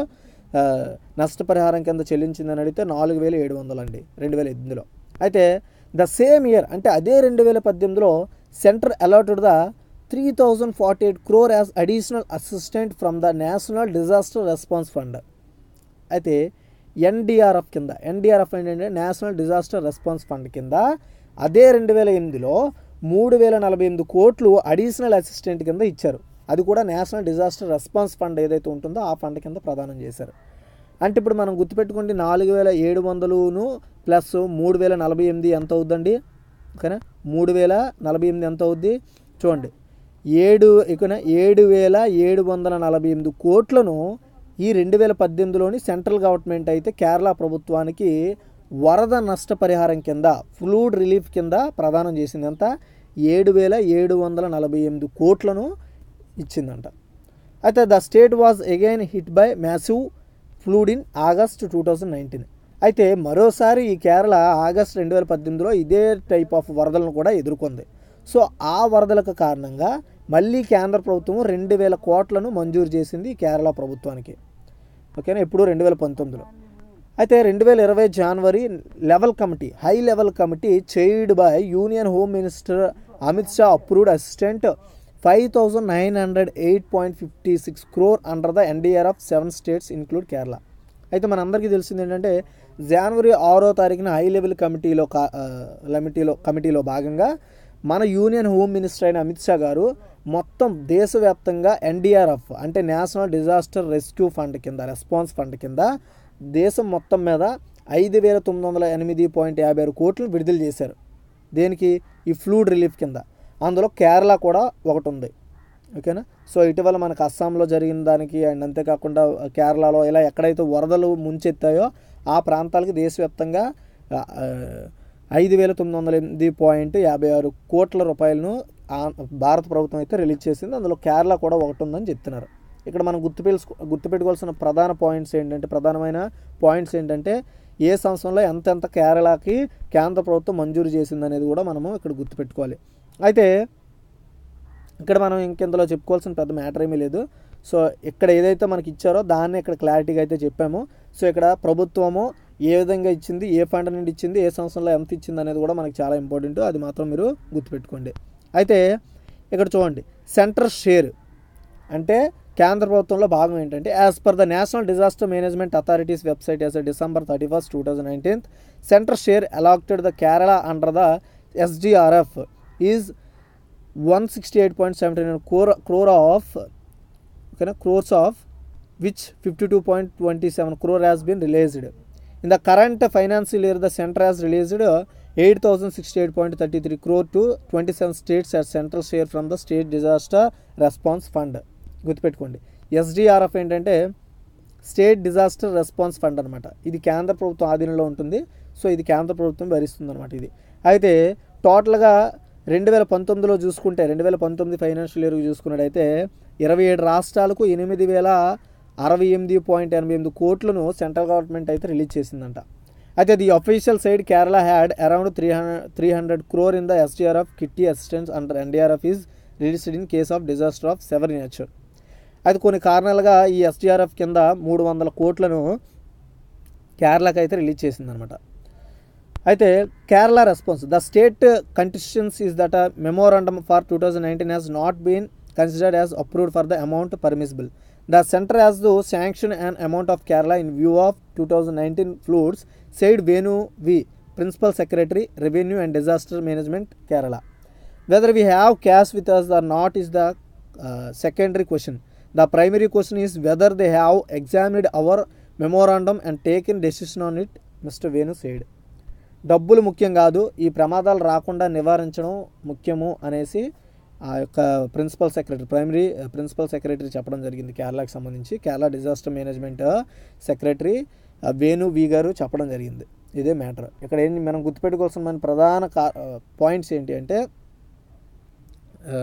ఆ, నష్టపరిహారం కింద చెల్లించిందని అడిగితే నాలుగు వేల ఏడు వందలు అండి రెండు వేల ఎనిమిదిలో అయితే ద సేమ్ ఇయర్ అంటే అదే రెండు వేల పద్దెనిమిదిలో centre allotted the three thousand forty eight crore as additional assistant from the national disaster response fund అయితే ఎన్డీఆర్ఎఫ్ కింద ఎన్డీఆర్ఎఫ్ ఏంటంటే నేషనల్ డిజాస్టర్ రెస్పాన్స్ ఫండ్ కింద అదే రెండు వేల ఎనిమిదిలో మూడు వేల నలభై ఎనిమిది కోట్లు అడిషనల్ అసిస్టెంట్ కింద ఇచ్చారు అది కూడా నేషనల్ డిజాస్టర్ రెస్పాన్స్ ఫండ్ ఏదైతే ఉంటుందో ఆ ఫండ్ కింద ప్రదానం చేశారు అంటే ఇప్పుడు మనం గుర్తుపెట్టుకుంటే నాలుగు వేల ఏడు వందలును ప్లస్ మూడు వేల నలభై ఎనిమిది ఎంత అవుద్దండి ఓకేనా మూడు వేల నలభై ఎనిమిది ఎంత అవుద్ది చూడండి ఏడు ఇకన ఏడు వేల ఏడు వందల నలభై ఎనిమిది కోట్లను ఈ రెండు వేల పద్దెనిమిదిలోని సెంట్రల్ గవర్నమెంట్ అయితే కేరళ ప్రభుత్వానికి వరద నష్టపరిహారం కింద ఫ్లూడ్ రిలీఫ్ కింద ప్రదానం చేసింది ఎంత ఏడు వేల ఏడు వందల నలభై ఎనిమిది కోట్లను ఇచ్చిందంట అయితే the state was again hit by massive flood in August two thousand nineteen అయితే మరోసారి ఈ కేరళ ఆగస్ట్ రెండు వేల పద్దెనిమిదిలో ఇదే టైప్ ఆఫ్ వరదలను కూడా ఎదుర్కొంది సో ఆ వరదలకు కారణంగా మళ్ళీ కేంద్ర ప్రభుత్వం రెండు వేల కోట్లను మంజూరు చేసింది ఈ కేరళ ప్రభుత్వానికి ఓకేనా ఇప్పుడు రెండు వేల పంతొమ్మిదిలో అయితే రెండు వేల ఇరవై జనవరి level committee high level committee chaired by union home minister Amit Shah approved assistant five thousand nine hundred eight point fifty six crore under the NDR of seven states include Kerala అయితే మనందరికీ తెలిసింది ఏంటంటే జనవరి ఆరో తారీఖున హై లెవెల్ కమిటీలో కా- ఆ, కమిటీలో కమిటీలో భాగంగా మన యూనియన్ హోమ్ మినిస్టర్ అయిన అమిత్ షా గారు మొత్తం దేశవ్యాప్తంగా ఎన్డీఆర్ఎఫ్ అంటే నేషనల్ డిజాస్టర్ రెస్క్యూ ఫండ్ కింద రెస్పాన్స్ ఫండ్ కింద దేశం మొత్తం మీద ఐదు వేల తొమ్మిది వందల ఎనిమిది పాయింట్ యాభై ఆరు కోట్లను విడుదల చేశారు దేనికి ఈ ఫ్లూడ్ రిలీఫ్ కింద అందులో కేరళ కూడా ఒకటి ఉంది ఓకేనా సో ఇటీవల మనకు అస్సాంలో జరిగిన దానికి అండ్ అంతేకాకుండా కేరళలో ఇలా ఎక్కడైతే వరదలు ముంచెత్తాయో ఆ ప్రాంతాలకి దేశవ్యాప్తంగా ఆ, ఆ, ఐదు వేల తొమ్మిది వందల ఎనిమిది పాయింట్ యాభై ఆరు కోట్ల రూపాయలను ఆ- భారత ప్రభుత్వం అయితే రిలీజ్ చేసింది అందులో కేరళ కూడా ఒకటి ఉందని చెప్తున్నారు ఇక్కడ మనం గుర్తుపెలుసుకో గుర్తుపెట్టుకోవాల్సిన ప్రధాన పాయింట్స్ ఏంటంటే ప్రధానమైన పాయింట్స్ ఏంటంటే ఏ సంవత్సరంలో ఎంత ఎంత కేరళకి కేంద్ర ప్రభుత్వం మంజూరు చేసింది అనేది కూడా మనము ఇక్కడ గుర్తుపెట్టుకోవాలి అయితే ఇక్కడ మనం ఇంకెంతలో చెప్పుకోవాల్సిన పెద్ద మ్యాటర్ ఏమీ లేదు సో ఇక్కడ ఏదైతే మనకి ఇచ్చారో దాన్ని ఇక్కడ క్లారిటీగా అయితే చెప్పాము సో ఇక్కడ ప్రభుత్వము ఏ విధంగా ఇచ్చింది ఏ ఫండ్ నుండి ఇచ్చింది ఏ సంవత్సరంలో ఎంత ఇచ్చింది అనేది కూడా మనకి చాలా ఇంపార్టెంట్ అది మాత్రం మీరు గుర్తుపెట్టుకోండి అయితే ఇక్కడ చూడండి సెంటర్ షేర్ అంటే కేంద్ర ప్రభుత్వంలో భాగం ఏంటంటే as per the national disaster management authorities website as December thirty first two thousand nineteen centre share allocated the Kerala under the SDRF is one sixty eight point seventy nine crore crore of ఓకేనా crores of which fifty two point twenty seven crore has been released in the current financial year the centre has released eight thousand sixty eight point thirty three crore to twenty seven states at central share from the state disaster response fund గుర్తుపెట్టుకోండి SDRF ఏంటంటే state disaster response fund అనమాట ఇది కేంద్ర ప్రభుత్వం ఆధీనంలో ఉంటుంది so ఇది కేంద్ర ప్రభుత్వం భరిస్తుంది అనమాట ఇది అయితే టోటల్గా రెండు వేల పంతొమ్మిదిలో చూసుకుంటే రెండు వేల పంతొమ్మిది ఫైనాన్షియల్ ఇయర్ చూసుకున్నట్టయితే ఇరవై ఏడు రాష్ట్రాలకు ఎనిమిది వేల అరవై ఎనిమిది పాయింట్ ఎనభై ఎనిమిది కోట్లను సెంట్రల్ గవర్నమెంట్ అయితే రిలీజ్ చేసిందంట అయితే the official side Kerala had around three hundred three hundred crore in the SDRF kitty assistance under NDRF is released in case of disaster of severe nature అయితే కొన్ని కారణాలుగా ఈ ఎస్డిఆర్ఎఫ్ కింద మూడు వందల కోట్లను కేరళకి అయితే రిలీజ్ చేసిందనమాట అయితే Kerala response the state contentions is that memorandum for two thousand nineteen has not been considered as approved for the amount permissible the centre has to sanction and amount of Kerala in view of two thousand nineteen floods side Venu V principal secretary revenue and disaster management Kerala whether we have cash with us or not is the uh, secondary question the primary question is whether they have examined our memorandum and taken decision on it mr venu said డబ్బులు ముఖ్యం కాదు ఈ ప్రమాదాలు రాకుండా నివారించడం ముఖ్యము అనేసి ఆ యొక్క principal secretary primary principal secretary చెప్పడం జరిగింది కేరళకి సంబంధించి Kerala disaster management secretary Venu V గారు చెప్పడం జరిగింది ఇదే మ్యాటర్ ఇక్కడ ఏంటి మనం గుర్తుపెట్టుకోవాల్సిన మన ప్రధాన కా పాయింట్స్ ఏంటి అంటే ఆ,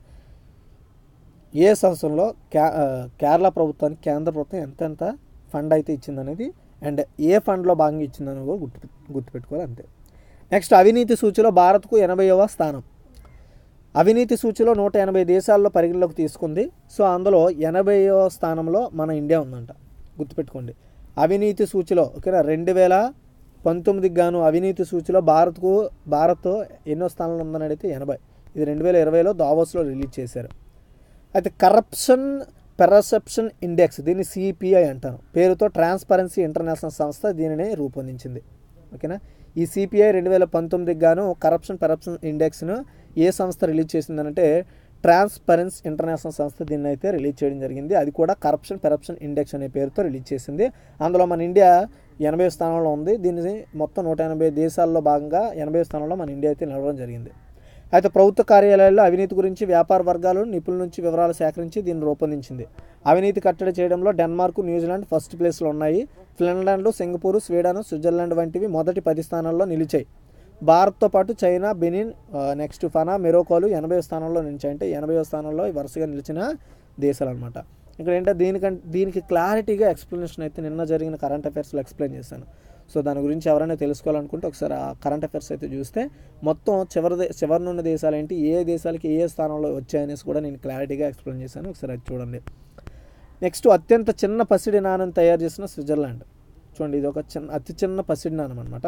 ఏ సంవత్సరంలో కే ఆ, కేరళ ప్రభుత్వానికి కేంద్ర ప్రభుత్వం ఎంత ఎంత ఫండ్ అయితే ఇచ్చిందనేది అండ్ ఏ ఫండ్లో భాగంగా ఇచ్చిందని కూడా గుర్తు గుర్తుపెట్టుకోవాలి అంతే నెక్స్ట్ అవినీతి సూచిలో భారత్కు ఎనభైవ స్థానం అవినీతి సూచిలో నూట ఎనభై దేశాల్లో పరిగణలోకి తీసుకుంది సో అందులో ఎనభైవ స్థానంలో మన ఇండియా ఉందంట గుర్తుపెట్టుకోండి అవినీతి సూచిలో ఓకేనా రెండు వేల పంతొమ్మిదికి గాను అవినీతి సూచిలో భారత్కు భారత్ ఎన్నో స్థానంలో ఉందని అడిగితే ఎనభై ఇది రెండు వేల ఇరవైలో దావోస్లో రిలీజ్ చేశారు అయితే కరప్షన్ పెర్సెప్షన్ ఇండెక్స్ దీన్ని సిపిఐ అంటారు పేరుతో ట్రాన్స్పరెన్సీ ఇంటర్నేషనల్ సంస్థ దీనిని రూపొందించింది ఓకేనా ఈ సిపిఐ రెండు వేల పంతొమ్మిదికి గాను కరప్షన్ పెరప్షన్ ఇండెక్స్ను ఏ సంస్థ రిలీజ్ చేసిందనంటే ట్రాన్స్పరెన్సీ ఇంటర్నేషనల్ సంస్థ దీన్ని అయితే రిలీజ్ చేయడం జరిగింది అది కూడా కరప్షన్ పెరప్షన్ ఇండెక్స్ అనే పేరుతో రిలీజ్ చేసింది అందులో మన ఇండియా ఎనభై స్థానంలో ఉంది దీన్ని మొత్తం నూట ఎనభై దేశాల్లో భాగంగా ఎనభై స్థానంలో మన ఇండియా అయితే నిలవడం జరిగింది అయితే ప్రభుత్వ కార్యాలయాల్లో అవినీతి గురించి వ్యాపార వర్గాలు నిపుణుల నుంచి వివరాలు సేకరించి దీన్ని రూపొందించింది అవినీతి కట్టడి చేయడంలో డెన్మార్క్ న్యూజిలాండ్ ఫస్ట్ ప్లేస్లో ఉన్నాయి ఫిన్లాండ్ సింగపూర్ స్వీడన్ స్విట్జర్లాండ్ వంటివి మొదటి పది స్థానాల్లో నిలిచాయి భారత్తో పాటు చైనా బెనిన్ ఆ, నెక్స్ట్ ఫనా మెరోకోలు ఎనభై స్థానంలో నిలిచాయి అంటే ఎనభై స్థానంలో ఈ వరుసగా నిలిచిన దేశాలు అనమాట ఇక్కడ ఏంటంటే దీనికంటే దీనికి క్లారిటీగా ఎక్స్ప్లెనేషన్ అయితే నిన్న జరిగిన కరెంట్ అఫైర్స్లో ఎక్స్ప్లెయిన్ చేశాను సో దాని గురించి ఎవరైనా తెలుసుకోవాలనుకుంటే ఒకసారి ఆ కరెంట్ అఫైర్స్ అయితే చూస్తే మొత్తం చివరి దే- చివరి ఉన్న దేశాలు ఏంటి ఏ దేశాలకి ఏ స్థానంలో వచ్చాయనేసి కూడా నేను క్లారిటీగా ఎక్స్ప్లెయిన్ చేశాను ఒకసారి అది చూడండి నెక్స్ట్ అత్యంత చిన్న పసిడి నాణ్యం తయారు చేసిన స్విట్జర్లాండ్ చూడండి ఇది ఒక చిన్న అతి చిన్న పసిడి నాణం అనమాట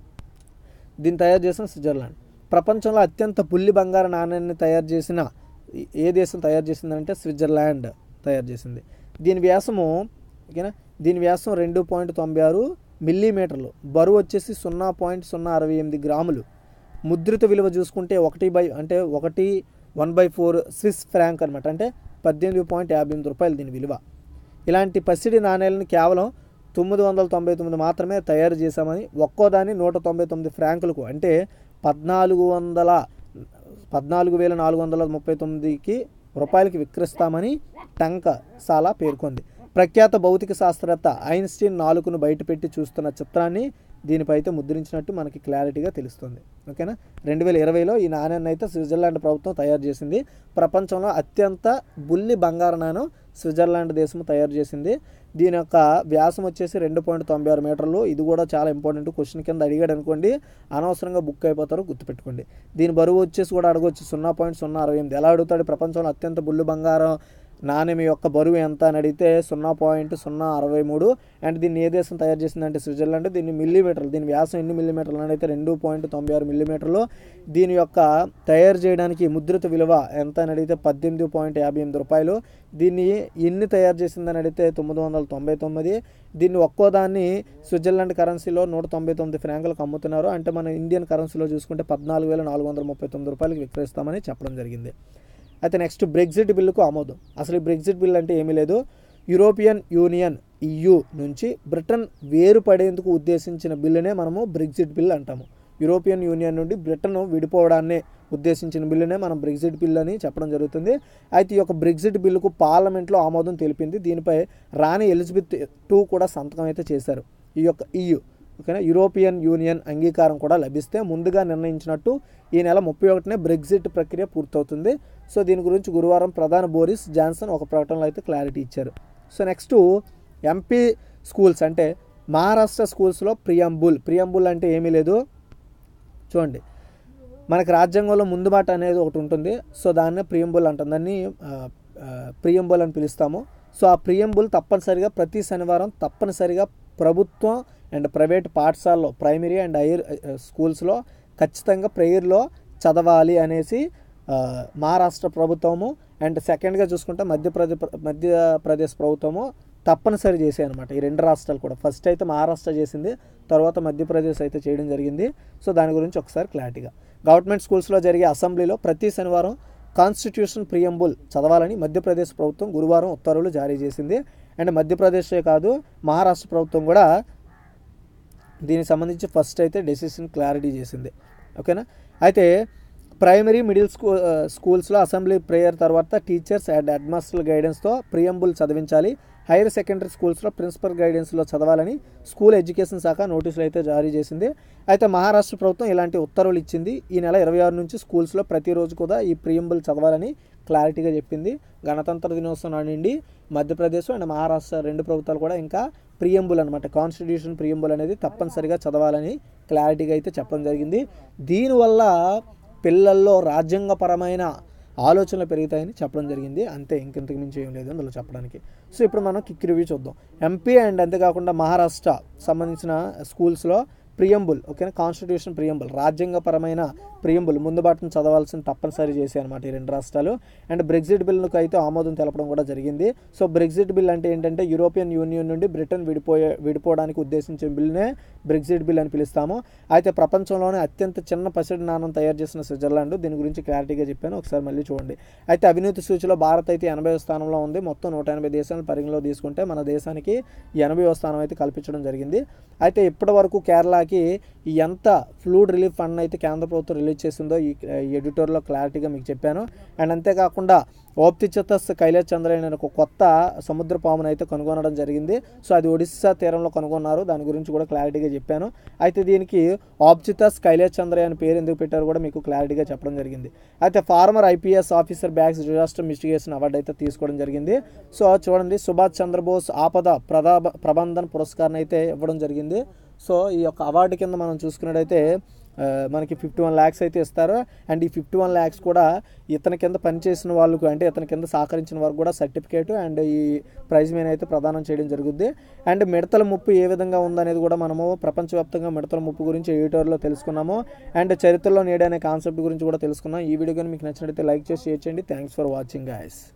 దీన్ని తయారు చేసిన స్విట్జర్లాండ్ ప్రపంచంలో అత్యంత పుల్లి బంగారు నాణ్యాన్ని తయారు చేసిన ఏ- ఏ దేశం తయారు చేసిందంటే స్విట్జర్లాండ్ తయారు చేసింది దీని వ్యాసము ఓకేనా దీని వ్యాసం రెండు పాయింట్ తొంభై ఆరు మిల్లీమీటర్లు బరువు వచ్చేసి సున్నా పాయింట్ సున్నా అరవై ఎనిమిది గ్రాములు ముద్రిత విలువ చూసుకుంటే ఒకటి బై అంటే ఒకటి one by four Swiss franc అనమాట అంటే పద్దెనిమిది పాయింట్ యాభై ఎనిమిది రూపాయలు దీని విలువ ఇలాంటి పసిడి నాణేలను కేవలం తొమ్మిది వందల తొంభై తొమ్మిది మాత్రమే తయారు చేశామని ఒక్కో దాన్ని నూట తొంభై తొమ్మిది ఫ్రాంకులకు అంటే పద్నాలుగు వందల పద్నాలుగు వేల నాలుగు వందల ముప్పై తొమ్మిదికి రూపాయలకి విక్రయిస్తామని టంక సాలా పేర్కొంది ప్రఖ్యాత భౌతిక శాస్త్రవేత్త ఐన్స్టీన్ నాలుగును బయటపెట్టి చూస్తున్న చిత్రాన్ని దీనిపై అయితే ముద్రించినట్టు మనకి క్లారిటీగా తెలుస్తుంది ఓకేనా రెండు వేల ఇరవైలో ఈ నాణ్యాన్ని అయితే స్విట్జర్లాండ్ ప్రభుత్వం తయారు చేసింది ప్రపంచంలో అత్యంత బుల్లి బంగారు నాణ్యం స్విట్జర్లాండ్ దేశం తయారు చేసింది దీని యొక్క వ్యాసం వచ్చేసి రెండు పాయింట్ తొంభై ఆరు మీటర్లు ఇది కూడా చాలా ఇంపార్టెంట్ క్వశ్చన్ కింద అడిగాడు అనుకోండి అనవసరంగా బుక్ అయిపోతారు గుర్తుపెట్టుకోండి దీని బరువు వచ్చేసి కూడా అడగవచ్చు సున్నా పాయింట్ సున్నా అరవై ఎనిమిది ఎలా అడుగుతాడు ప్రపంచంలో అత్యంత బుల్లి బంగారం నాణ్యం యొక్క బరువు ఎంత అని అడిగితే సున్నా పాయింట్ సున్నా అరవై మూడు అండ్ దీన్ని ఏ దేశం తయారు చేసిందంటే స్విట్జర్లాండ్ దీన్ని మిల్లీమీటర్లు దీని వ్యాసం ఎన్ని మిల్లీమీటర్లు అని అయితే రెండు పాయింట్ తొంభై ఆరు మిల్లీమీటర్లు దీని యొక్క తయారు చేయడానికి ముద్రిత విలువ ఎంత అని అడిగితే పద్దెనిమిది పాయింట్ యాభై ఎనిమిది రూపాయలు దీన్ని ఎన్ని తయారు చేసిందని అడిగితే తొమ్మిది వందల తొంభై తొమ్మిది దీన్ని ఒక్కో దాన్ని స్విట్జర్లాండ్ కరెన్సీలో నూట తొంభై తొమ్మిది ఫ్రాంకులకు అమ్ముతున్నారు అంటే మన ఇండియన్ కరెన్సీలో చూసుకుంటే పద్నాలుగు వేల నాలుగు వందల ముప్పై తొమ్మిది రూపాయలకి విక్రయిస్తామని చెప్పడం జరిగింది అయితే నెక్స్ట్ బ్రెగ్జిట్ బిల్లుకు ఆమోదం అసలు ఈ బ్రెగ్జిట్ బిల్ అంటే ఏమీ లేదు యూరోపియన్ యూనియన్ EU నుంచి బ్రిటన్ వేరుపడేందుకు ఉద్దేశించిన బిల్లునే మనము బ్రెగ్జిట్ బిల్ అంటాము యూరోపియన్ యూనియన్ నుండి బ్రిటన్ విడిపోవడాన్ని ఉద్దేశించిన బిల్లునే మనం బ్రెగ్జిట్ బిల్ అని చెప్పడం జరుగుతుంది అయితే ఈ యొక్క బ్రెగ్జిట్ బిల్లుకు పార్లమెంట్లో ఆమోదం తెలిపింది దీనిపై రాణి ఎలిజబెత్ టూ కూడా సంతకం అయితే చేశారు ఈ యొక్క EU ఓకేనా యూరోపియన్ యూనియన్ అంగీకారం కూడా లభిస్తే ముందుగా నిర్ణయించినట్టు ఈ నెల ముప్పై ఒకటినే బ్రెగ్జిట్ ప్రక్రియ పూర్తవుతుంది సో దీని గురించి గురువారం ప్రధాని బోరిస్ జాన్సన్ ఒక ప్రకటనలో అయితే క్లారిటీ ఇచ్చారు సో నెక్స్ట్ ఎంపీ స్కూల్స్ అంటే మహారాష్ట్ర స్కూల్స్లో ప్రియంబుల్ ప్రియంబుల్ అంటే ఏమీ లేదు చూడండి మనకి రాజ్యాంగంలో ముందు మాట అనేది ఒకటి ఉంటుంది సో దాన్ని ప్రియంబుల్ అంటాం దాన్ని ఆ, ఆ, ప్రియంబుల్ అని పిలుస్తాము సో ఆ ప్రియంబుల్ తప్పనిసరిగా ప్రతి శనివారం తప్పనిసరిగా ప్రభుత్వం అండ్ ప్రైవేట్ పాఠశాలలో ప్రైమరీ అండ్ హైయర్ స్కూల్స్లో ఖచ్చితంగా ప్రేయర్లో చదవాలి అనేసి ఆ, మహారాష్ట్ర ప్రభుత్వము అండ్ సెకండ్గా చూసుకుంటే మధ్యప్రదేశ్ మధ్యప్రదేశ్ ప్రభుత్వము తప్పనిసరి చేసాయి అనమాట ఈ రెండు రాష్ట్రాలు కూడా ఫస్ట్ అయితే మహారాష్ట్ర చేసింది తర్వాత మధ్యప్రదేశ్ అయితే చేయడం జరిగింది సో దాని గురించి ఒకసారి క్లారిటీగా గవర్నమెంట్ స్కూల్స్లో జరిగే అసెంబ్లీలో ప్రతి శనివారం కాన్స్టిట్యూషన్ ప్రియంబుల్ చదవాలని మధ్యప్రదేశ్ ప్రభుత్వం గురువారం ఉత్తర్వులు జారీ చేసింది అండ్ మధ్యప్రదేశే కాదు మహారాష్ట్ర ప్రభుత్వం కూడా దీనికి సంబంధించి ఫస్ట్ అయితే డెసిషన్ క్లారిటీ చేసింది ఓకేనా అయితే ప్రైమరీ మిడిల్ స్కూల్ స్కూల్స్లో అసెంబ్లీ ప్రేయర్ తర్వాత టీచర్స్ అండ్ హెడ్మాస్టర్ల గైడెన్స్తో ప్రియంబుల్ చదివించాలి హైయర్ సెకండరీ స్కూల్స్లో ప్రిన్సిపల్ గైడెన్స్లో చదవాలని స్కూల్ ఎడ్యుకేషన్ శాఖ నోటీసులు అయితే జారీ చేసింది అయితే మహారాష్ట్ర ప్రభుత్వం ఇలాంటి ఉత్తర్వులు ఇచ్చింది ఈ నెల ఇరవై ఆరు నుంచి స్కూల్స్లో ప్రతిరోజు కూడా ఈ ప్రియంబుల్ చదవాలని క్లారిటీగా చెప్పింది గణతంత్ర దినోత్సవం నుండి మధ్యప్రదేశ్ అండ్ మహారాష్ట్ర రెండు ప్రభుత్వాలు కూడా ఇంకా ప్రియంబుల్ అనమాట కాన్స్టిట్యూషన్ ప్రియంబుల్ అనేది తప్పనిసరిగా చదవాలని క్లారిటీగా అయితే చెప్పడం జరిగింది దీనివల్ల పిల్లల్లో రాజ్యాంగపరమైన ఆలోచనలు పెరుగుతాయని చెప్పడం జరిగింది అంతే ఇంకెంతకు మించి ఏం లేదు అందులో చెప్పడానికి సో ఇప్పుడు మనం కిక్ రివ్యూ చూద్దాం ఎంపీ అండ్ అంతేకాకుండా మహారాష్ట్ర సంబంధించిన స్కూల్స్లో ప్రియంబుల్ ఓకేనా కాన్స్టిట్యూషన్ ప్రియంబుల్ రాజ్యాంగపరమైన ప్రియంబుల్ ముందు బాటను చదవాల్సిన తప్పనిసరి చేశాయి అనమాట ఈ రెండు రాష్ట్రాలు అండ్ బ్రెగ్జిట్ బిల్లుకు అయితే ఆమోదం తెలపడం కూడా జరిగింది సో బ్రెగ్జిట్ బిల్ అంటే ఏంటంటే యూరోపియన్ యూనియన్ నుండి బ్రిటన్ విడిపోయే విడిపోవడానికి ఉద్దేశించిన బిల్నే బ్రెగ్జిట్ బిల్ అని పిలుస్తాము అయితే ప్రపంచంలోనే అత్యంత చిన్న పసిడి నాణం తయారు చేసిన స్విట్జర్లాండ్ దీని గురించి క్లారిటీగా చెప్పాను ఒకసారి మళ్ళీ చూడండి అయితే అవినీతి సూచిలో భారత్ అయితే ఎనభై స్థానంలో ఉంది మొత్తం నూట ఎనభై దేశాలను పరిగణలో తీసుకుంటే మన దేశానికి ఎనభై స్థానం అయితే కల్పించడం జరిగింది అయితే ఇప్పటి వరకు కేరళకి ఎంత ఫ్లూడ్ రిలీఫ్ ఫండ్ అయితే కేంద్ర ప్రభుత్వం రిలీజ్ చేసిందో ఈ ఈ ఎడిటోర్లో క్లారిటీగా మీకు చెప్పాను అండ్ అంతేకాకుండా ఓప్తిచతస్ కైలాస్ చంద్రయాన్ అనే ఒక కొత్త సముద్ర పామును అయితే కనుగొనడం జరిగింది సో అది ఒడిస్సా తీరంలో కనుగొన్నారు దాని గురించి కూడా క్లారిటీగా చెప్పాను అయితే దీనికి ఆప్చితస్ కైలాస్ చంద్రయాన్ పేరు ఎందుకు పెట్టారు కూడా మీకు క్లారిటీగా చెప్పడం జరిగింది అయితే former IPS officer bags disaster mitigation award అయితే తీసుకోవడం జరిగింది సో చూడండి సుభాష్ చంద్రబోస్ ఆపద ప్రదా ప్రబంధన్ పురస్కారం అయితే ఇవ్వడం జరిగింది సో ఈ యొక్క అవార్డు కింద మనం చూసుకున్నట్టయితే ఆ, మనకి ఫిఫ్టీ వన్ ల్యాక్స్ అయితే ఇస్తారు అండ్ ఈ ఫిఫ్టీ వన్ ల్యాక్స్ కూడా ఇతని కింద పనిచేసిన వాళ్ళకు అంటే ఇతని కింద సహకరించిన వారికి కూడా సర్టిఫికేట్ అండ్ ఈ ప్రైజ్ మీద అయితే ప్రదానం చేయడం జరుగుద్ది అండ్ మిడతల ముప్పు ఏ విధంగా ఉందనేది కూడా మనము ప్రపంచవ్యాప్తంగా మిడతల ముప్పు గురించి ఎడిటోర్లో తెలుసుకున్నాము అండ్ చరిత్రలో నేడు అనే కాన్సెప్ట్ గురించి కూడా తెలుసుకున్నాం ఈ వీడియో కానీ మీకు నచ్చినట్లయితే లైక్ చేసి షేర్ చేయండి థ్యాంక్స్ ఫర్ వాచింగ్ గాయస్